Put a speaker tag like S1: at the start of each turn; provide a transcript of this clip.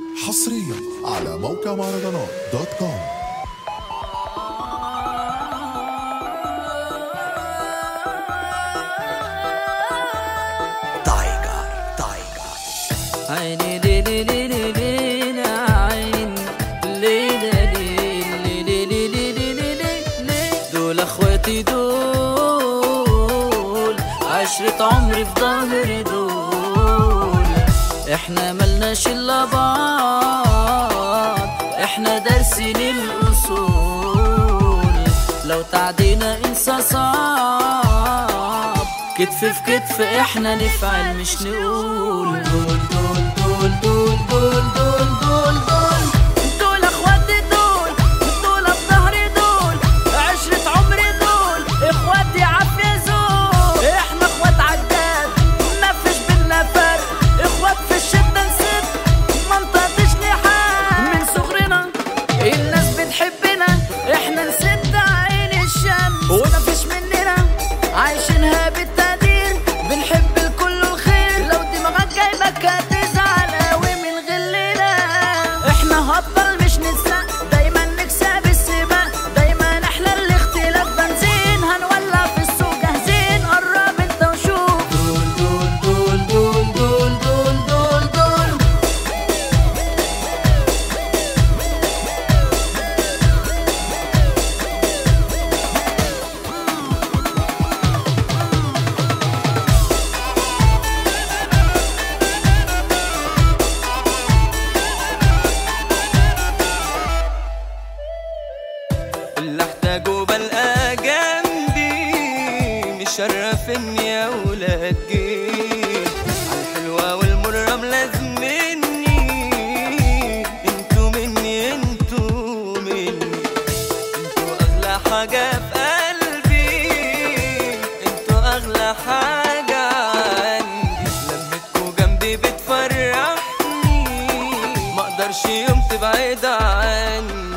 S1: حصريا على موقع مهرجانات دوت كوم
S2: تايجر تايجر
S3: عيني ليلي ليلي ليلي عين ليلي ليلي ليلي ليلي ليلي دول اخواتي دول عشرة عمري في ظهري دول احنا ملناش الا بعض احنا دارسين الاصول لو تعدينا انسى صعب كتف في كتف احنا نفعل مش نقول دول دول دول دول دول دول دول دول دول اخواتي دول دول بظهري دول عشرة عمري دول اخواتي عافية زول احنا اخوات عداد مفيش بينا فرق اخوات في الشدة نسد منطقتش لحال من صغرنا الناس بتحبنا احنا نسد عين الشمس ومفيش مننا عايشينها بالتقدير بنحب الكل الخير لو دماغك جايبك هتزعل قوي من غلنا احنا هبطل مش نسرق دايما نكسب السباق دايما احنا الاختلاف بنزين هنولع في السوق جاهزين قرب انت وشوف دول دول دول دول دول دول دول دول
S4: اللي احتاجه بلقى جنبي مشرفني يا ولاد جيل عالحلوة والمرة ملازمني انتوا مني انتوا مني انتوا اغلى حاجة في قلبي انتوا اغلى حاجة عندي لمتكوا جنبي بتفرحني مقدرش يوم تبعد عني